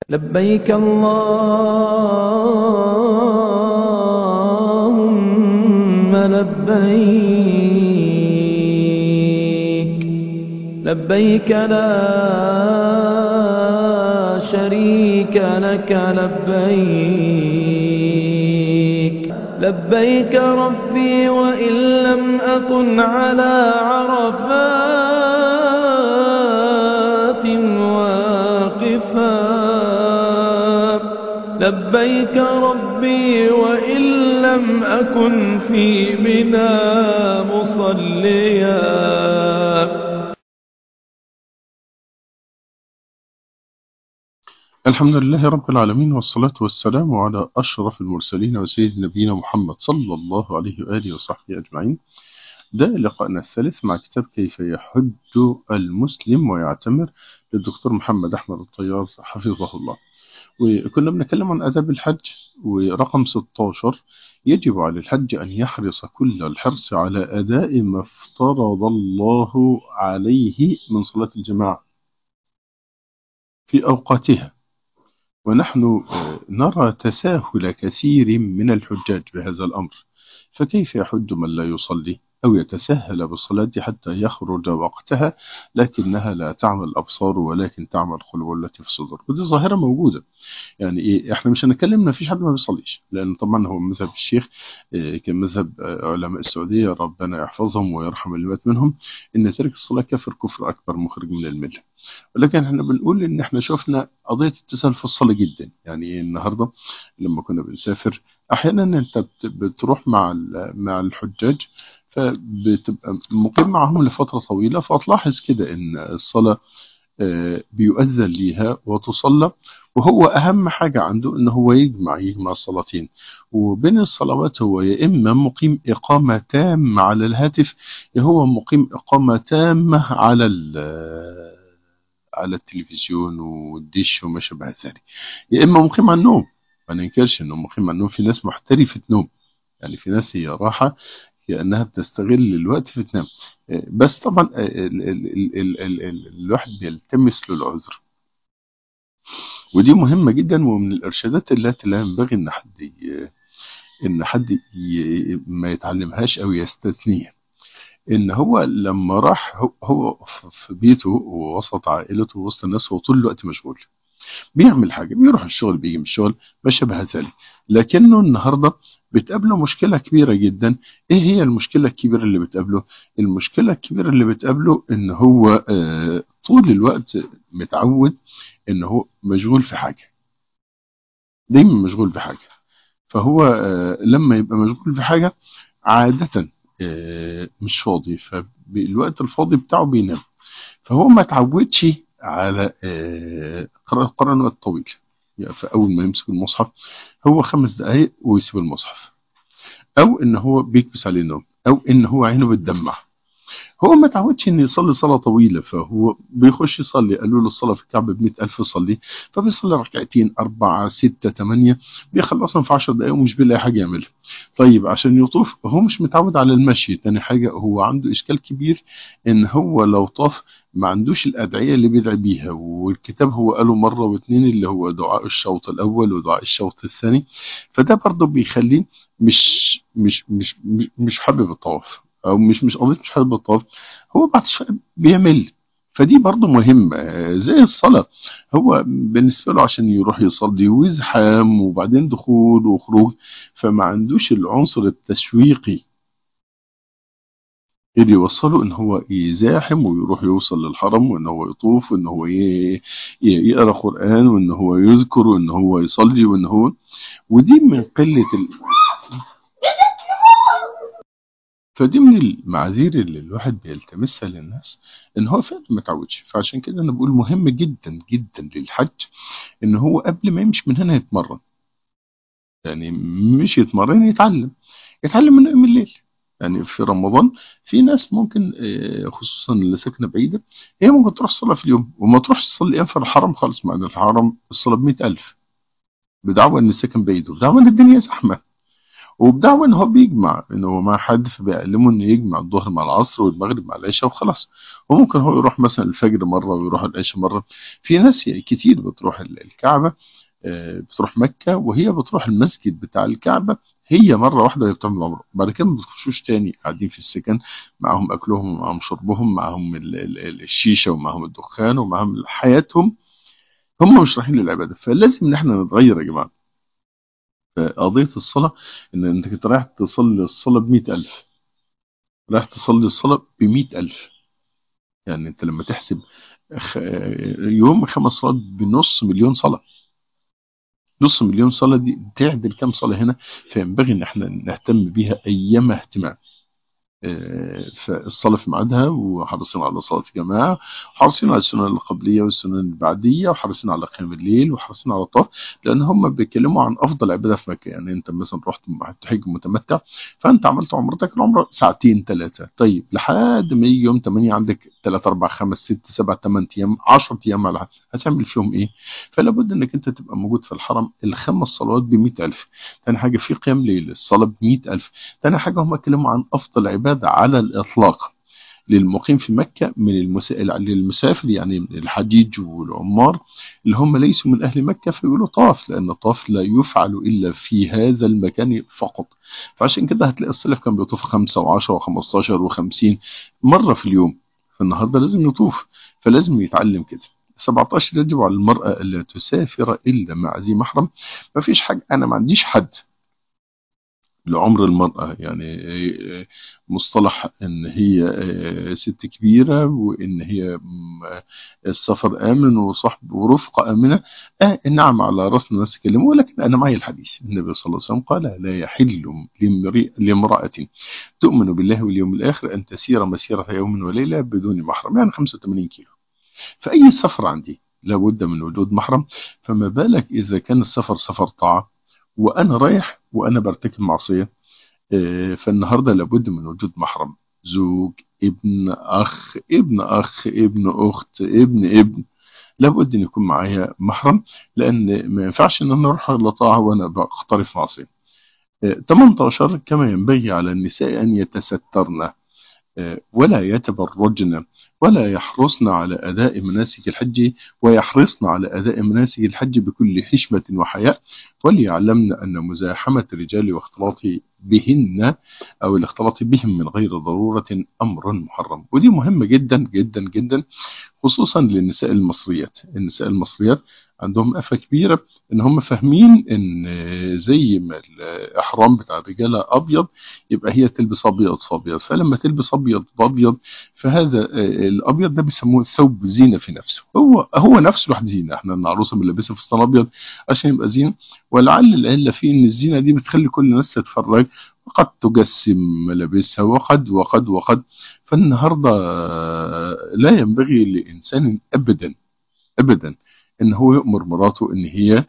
لبيك اللهم لبيك لبيك لا شريك لك لبيك لبيك ربي وإن لم أكن على عرفات واقفا لبيك ربي وإن لم أكن في منى مصليا الحمد لله رب العالمين والصلاة والسلام على أشرف المرسلين وسيد نبينا محمد صلى الله عليه وآله وصحبه أجمعين ده لقاءنا الثالث مع كتاب كيف يحج المسلم ويعتمر للدكتور محمد أحمد الطيار حفظه الله وكنا بنتكلم عن أداب الحج ورقم 16 يجب على الحج أن يحرص كل الحرص على أداء ما افترض الله عليه من صلاة الجماعة في أوقاتها ونحن نرى تساهل كثير من الحجاج بهذا الأمر فكيف يحج من لا يصلي أو يتسهل بالصلاة حتى يخرج وقتها لكنها لا تعمل الأبصار ولكن تعمل قلوب التي في الصدور ودي ظاهرة موجودة يعني إيه إحنا مش هنتكلم ما فيش حد ما بيصليش لأن طبعا هو مذهب الشيخ إيه كان مذهب علماء السعودية ربنا يحفظهم ويرحم اللي مات منهم إن ترك الصلاة كفر كفر أكبر مخرج من الملة ولكن احنا بنقول إن احنا شفنا قضية التسهل في الصلاة جدا يعني النهاردة لما كنا بنسافر أحيانا أنت بتروح مع مع الحجاج فبتبقى مقيم معهم لفترة طويلة فتلاحظ كده ان الصلاة بيؤذن ليها وتصلى وهو أهم حاجة عنده إن هو يجمع يجمع الصلاتين وبين الصلوات هو يا إما مقيم إقامة تامة على الهاتف يا هو مقيم إقامة تامة على على التلفزيون والدش وما شابه ذلك يا إما مقيم على النوم ما ننكرش إنه مقيم على النوم في ناس محترفة نوم يعني في ناس هي راحة كأنها بتستغل الوقت في تنام بس طبعا ال ال ال ال ال الواحد بيلتمس له العذر ودي مهمة جدا ومن الإرشادات التي لا ينبغي إن حد إن حد ما يتعلمهاش أو يستثنيها إن هو لما راح هو في بيته ووسط عائلته ووسط الناس هو طول الوقت مشغول بيعمل حاجة بيروح الشغل بيجي من الشغل ما شابه ذلك لكنه النهاردة بتقابله مشكلة كبيرة جدا ايه هي المشكلة الكبيرة اللي بتقابله المشكلة الكبيرة اللي بتقابله ان هو آه طول الوقت متعود ان هو مشغول في حاجة دايما مشغول في حاجة فهو آه لما يبقى مشغول في حاجة عادة آه مش فاضي فالوقت الفاضي بتاعه بينام فهو ما تعودش على قرن وقت طويل يعني فأول ما يمسك المصحف هو خمس دقايق ويسيب المصحف أو إن هو بيكبس عليه النوم أو إن هو عينه بتدمع هو ما تعودش إن يصلي صلاة طويلة فهو بيخش يصلي قالوا له الصلاة في الكعبة ب ألف صلي فبيصلي ركعتين أربعة ستة ثمانية بيخلصهم في 10 دقايق ومش بيلاقي حاجة يعملها طيب عشان يطوف هو مش متعود على المشي تاني حاجة هو عنده إشكال كبير إن هو لو طاف ما عندوش الأدعية اللي بيدعي بيها والكتاب هو قاله مرة واثنين اللي هو دعاء الشوط الأول ودعاء الشوط الثاني فده برضه بيخليه مش مش مش مش, مش حابب الطواف او مش مش قضيه مش حابب الطواف هو بعد شويه بيمل فدي برضه مهمة زي الصلاة هو بالنسبة له عشان يروح يصلي ويزحم وبعدين دخول وخروج فما عندوش العنصر التشويقي اللي يوصله ان هو يزاحم ويروح يوصل للحرم وان هو يطوف وان هو يقرا قرآن وان هو يذكر وان هو يصلي وان هو ودي من قلة ال... فدي من المعاذير اللي الواحد بيلتمسها للناس ان هو فعلا ما تعودش فعشان كده انا بقول مهم جدا جدا للحج ان هو قبل ما يمشي من هنا يتمرن يعني مش يتمرن يتعلم يتعلم من يوم الليل يعني في رمضان في ناس ممكن خصوصا اللي ساكنه بعيده هي ممكن تروح صلاه في اليوم وما تروحش تصلي في الحرم خالص مع ان الحرم الصلاه ب 100000 بدعوى ان السكن بعيد ودعوى ان الدنيا زحمه وبدعوى ان هو بيجمع ان هو مع حد فبيعلمه انه يجمع الظهر مع العصر والمغرب مع العشاء وخلاص وممكن هو يروح مثلا الفجر مره ويروح العشاء مره في ناس كتير بتروح الكعبه بتروح مكه وهي بتروح المسجد بتاع الكعبه هي مره واحده وهي بتعمل عمره بعد كده ما بتخشوش تاني قاعدين في السكن معاهم اكلهم ومعاهم شربهم معاهم الشيشه ومعاهم الدخان ومعاهم حياتهم هم مش رايحين للعباده فلازم ان احنا نتغير يا جماعه قضيه الصلاه ان انت كنت رايح تصلي الصلاه ب ألف رايح تصلي الصلاه ب ألف يعني انت لما تحسب يوم خمس صلوات بنص مليون صلاه نص مليون صلاة دي تعدل كم صلاة هنا فينبغي ان احنا نهتم بيها ايما اهتمام فالصلاة في ميعادها وحريصين على صلاة الجماعة وحريصين على السنن القبلية والسنن البعدية وحريصين على قيام الليل وحريصين على الطواف لأن هم بيتكلموا عن أفضل عبادة في مكة يعني أنت مثلا رحت تحج متمتع فأنت عملت عمرتك العمرة ساعتين ثلاثة طيب لحد ما يجي يوم 8 عندك 3 4 5 6 7 8 أيام 10 أيام على هتعمل فيهم إيه؟ فلا بد إنك أنت تبقى موجود في الحرم الخمس صلوات ب 100000 ثاني حاجة في قيام ليل الصلاة ب 100000 ثاني حاجة هم اتكلموا عن أفضل عبادة على الإطلاق للمقيم في مكة من المس... للمسافر يعني الحجيج والعمار اللي هم ليسوا من أهل مكة فيقولوا طاف لأن الطواف لا يفعل إلا في هذا المكان فقط فعشان كده هتلاقي السلف كان بيطوف خمسة وعشرة وخمستاشر وخمسين مرة في اليوم فالنهاردة لازم يطوف فلازم يتعلم كده 17 يجب على المرأة ألا تسافر إلا مع ذي محرم ما فيش حاجة أنا ما عنديش حد لعمر المرأة يعني مصطلح ان هي ست كبيرة وان هي السفر امن وصحب ورفقة امنة اه نعم على راسنا الناس يكلموا ولكن انا معي الحديث النبي صلى الله عليه وسلم قال لا يحل لامرأة تؤمن بالله واليوم الاخر ان تسير مسيرة يوم وليلة بدون محرم يعني 85 كيلو فاي سفر عندي لابد من وجود محرم فما بالك اذا كان السفر سفر طاعة وانا رايح وانا برتكب معصيه فالنهارده لابد من وجود محرم زوج ابن اخ ابن اخ ابن اخت ابن ابن لابد ان يكون معايا محرم لان ما ينفعش ان انا اروح لطاعه وانا بقترف معصيه 18 كما ينبغي على النساء ان يتسترن ولا يتبرجن ولا يحرصن على أداء مناسك الحج ويحرصن على أداء مناسك الحج بكل حشمة وحياء وليعلمن أن مزاحمة الرجال واختلاط بهن أو الاختلاط بهم من غير ضرورة أمر محرم ودي مهمة جدا جدا جدا خصوصا للنساء المصريات النساء المصريات عندهم أفة كبيرة ان هم فاهمين ان زي ما الاحرام بتاع الرجالة ابيض يبقى هي تلبس ابيض فابيض فلما تلبس ابيض فابيض فهذا الابيض ده بيسموه ثوب زينة في نفسه هو هو نفسه لوحده زينة احنا العروسة بنلبسها فستان ابيض عشان يبقى زينة ولعل العلة فيه ان الزينة دي بتخلي كل الناس تتفرج وقد تجسم ملابسها وقد وقد وقد فالنهاردة لا ينبغي لإنسان أبدا أبدا ان هو يأمر مراته ان هي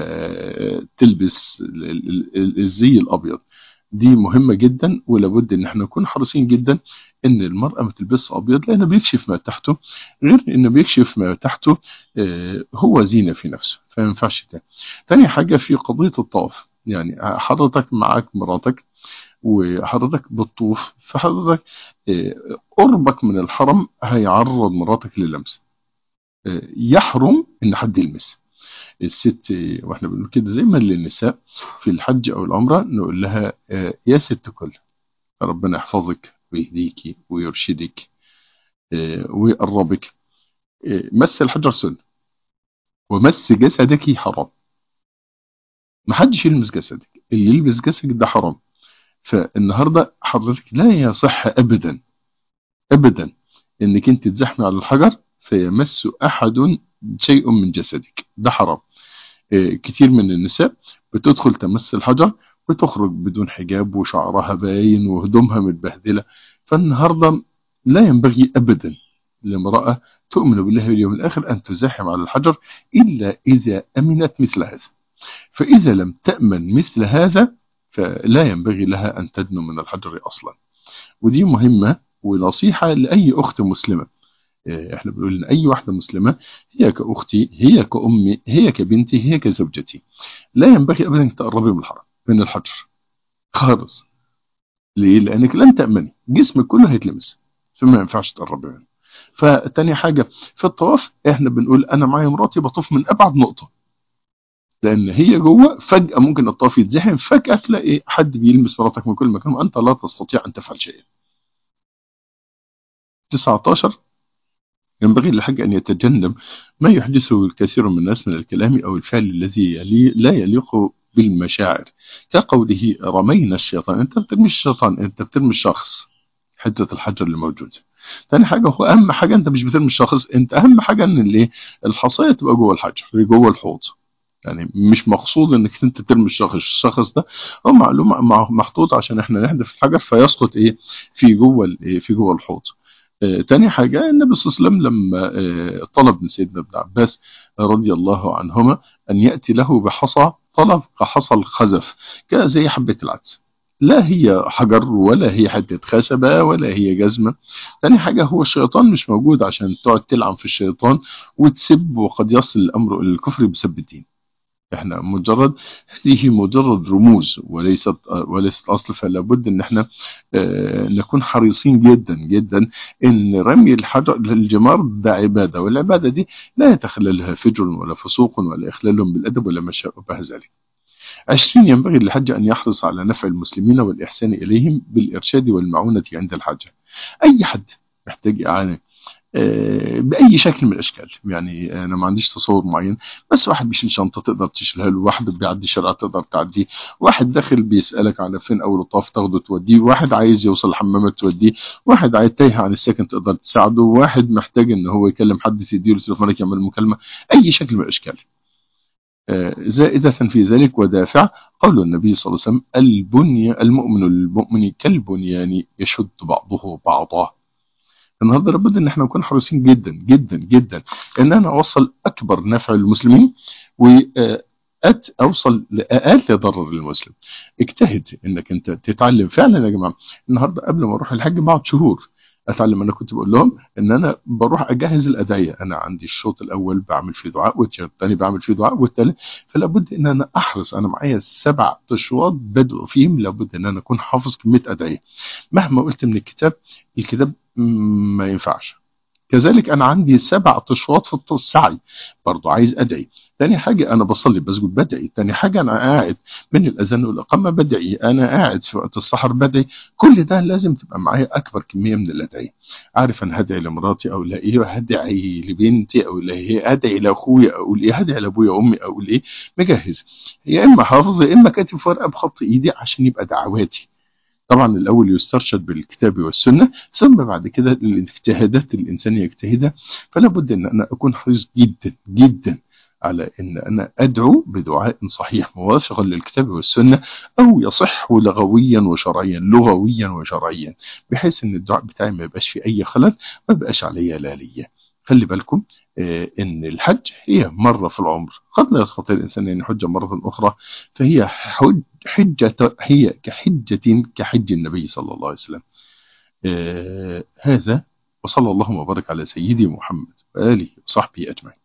تلبس الزي الابيض دي مهمة جدا ولابد ان احنا نكون حريصين جدا ان المرأة ما تلبسش ابيض لانه بيكشف ما تحته غير انه بيكشف ما تحته هو زينة في نفسه فما ينفعش ده تاني حاجة في قضية الطواف يعني حضرتك معاك مراتك وحضرتك بتطوف فحضرتك قربك من الحرم هيعرض مراتك للمس يحرم ان حد يلمس الست واحنا بنقول كده دايما للنساء في الحج او العمره نقول لها يا ست كل ربنا يحفظك ويهديك ويرشدك ويقربك مس الحجر سنه ومس جسدك حرام ما حدش يلمس جسدك اللي يلبس جسدك ده حرام فالنهارده حضرتك لا يصح ابدا ابدا انك انت تزحمي على الحجر فيمس احد شيء من جسدك ده حرام كتير من النساء بتدخل تمس الحجر وتخرج بدون حجاب وشعرها باين وهدومها متبهدله فالنهارده لا ينبغي ابدا لامراه تؤمن بالله واليوم الاخر ان تزاحم على الحجر الا اذا امنت مثل هذا فاذا لم تامن مثل هذا فلا ينبغي لها ان تدنو من الحجر اصلا ودي مهمه ونصيحه لاي اخت مسلمه احنا بنقول ان اي واحده مسلمه هي كاختي هي كامي هي كبنتي هي كزوجتي لا ينبغي ابدا تقربي من الحرم من الحجر خالص ليه لانك لن تامني جسمك كله هيتلمس فما ينفعش تقربي منه فتاني حاجه في الطواف احنا بنقول انا معايا مراتي بطوف من ابعد نقطه لان هي جوه فجاه ممكن الطواف يتزحم فجاه تلاقي حد بيلمس مراتك من كل مكان وانت لا تستطيع ان تفعل شيئا 19 ينبغي للحج أن يتجنب ما يحدثه الكثير من الناس من الكلام أو الفعل الذي يلي لا يليق بالمشاعر كقوله رمينا الشيطان أنت بترمي الشيطان أنت بترمي الشخص حتة الحجر اللي موجودة تاني حاجة هو أهم حاجة أنت مش بترمي الشخص أنت أهم حاجة أن اللي الحصاية تبقى جوه الحجر جوه الحوض يعني مش مقصود انك انت ترمي الشخص الشخص ده هو معلومه محطوط عشان احنا نحذف الحجر فيسقط ايه في جوه في جوه الحوض آه تاني حاجة النبي صلى الله عليه وسلم لما آه طلب من سيدنا ابن عباس رضي الله عنهما أن يأتي له بحصى طلب كحصى الخزف زي حبة العدس لا هي حجر ولا هي حتة خشبة ولا هي جزمة تاني حاجة هو الشيطان مش موجود عشان تقعد تلعن في الشيطان وتسب وقد يصل الأمر إلى الكفر بسب الدين احنا مجرد هذه مجرد رموز وليست وليست اصل فلا بد ان احنا اه نكون حريصين جدا جدا ان رمي الحجر الجمار ده عباده والعباده دي لا يتخللها فجر ولا فسوق ولا اخلال بالادب ولا ما شابه ذلك. 20 ينبغي للحج ان يحرص على نفع المسلمين والاحسان اليهم بالارشاد والمعونه عند الحاجه. اي حد محتاج اعانه باي شكل من الاشكال يعني انا ما عنديش تصور معين بس واحد بيشيل شنطه تقدر تشيلها له واحد بيعدي شارع تقدر تعديه واحد داخل بيسالك على فين اول الطواف تاخده توديه واحد عايز يوصل الحمامات توديه واحد عايز تايه عن السكن تقدر تساعده واحد محتاج ان هو يكلم حد تديله تليفونك يعمل مكالمه اي شكل من الاشكال زائدة في ذلك ودافع قول النبي صلى الله عليه وسلم البني المؤمن المؤمن كالبنيان يشد بعضه بعضا النهارده لابد ان احنا نكون حريصين جدا جدا جدا ان انا اوصل اكبر نفع للمسلمين وأت اوصل لاقل ضرر للمسلم اجتهد انك انت تتعلم فعلا يا جماعه النهارده قبل ما اروح الحج بقعد شهور اتعلم انا كنت بقول لهم ان انا بروح اجهز الادعيه انا عندي الشوط الاول بعمل فيه دعاء والشوط الثاني بعمل فيه دعاء والثالث فلا بد ان انا احرص انا معايا سبع اشواط بدء فيهم لابد ان انا اكون حافظ كميه ادعيه مهما قلت من الكتاب الكتاب ما ينفعش كذلك انا عندي سبع اشواط في السعي برضو عايز ادعي تاني حاجة انا بصلي بسجد بدعي تاني حاجة انا قاعد من الاذان والاقامة بدعي انا قاعد في وقت السحر بدعي كل ده لازم تبقى معايا اكبر كمية من الادعية عارف انا هدعي لمراتي او لا ايه هدعي لبنتي او لا ايه هدعي لاخويا اقول ايه هدعي لابويا وامي اقول ايه مجهز يا اما حافظ يا اما كاتب في ورقه بخط ايدي عشان يبقى دعواتي طبعا الأول يسترشد بالكتاب والسنة ثم بعد كده الاجتهادات الإنسان يجتهدها فلا بد أن أنا أكون حريص جدا جدا على أن أنا أدعو بدعاء صحيح موافقا للكتاب والسنة أو يصح لغويا وشرعيا لغويا وشرعيا بحيث أن الدعاء بتاعي ما يبقاش فيه أي خلل ما يبقاش عليا لالية خلي بالكم ان الحج هي مرة في العمر قد لا يستطيع الإنسان أن يحج مرة أخرى فهي حجة هي كحجة كحج النبي صلى الله عليه وسلم هذا وصلى الله وبارك على سيدي محمد وآله وصحبه أجمعين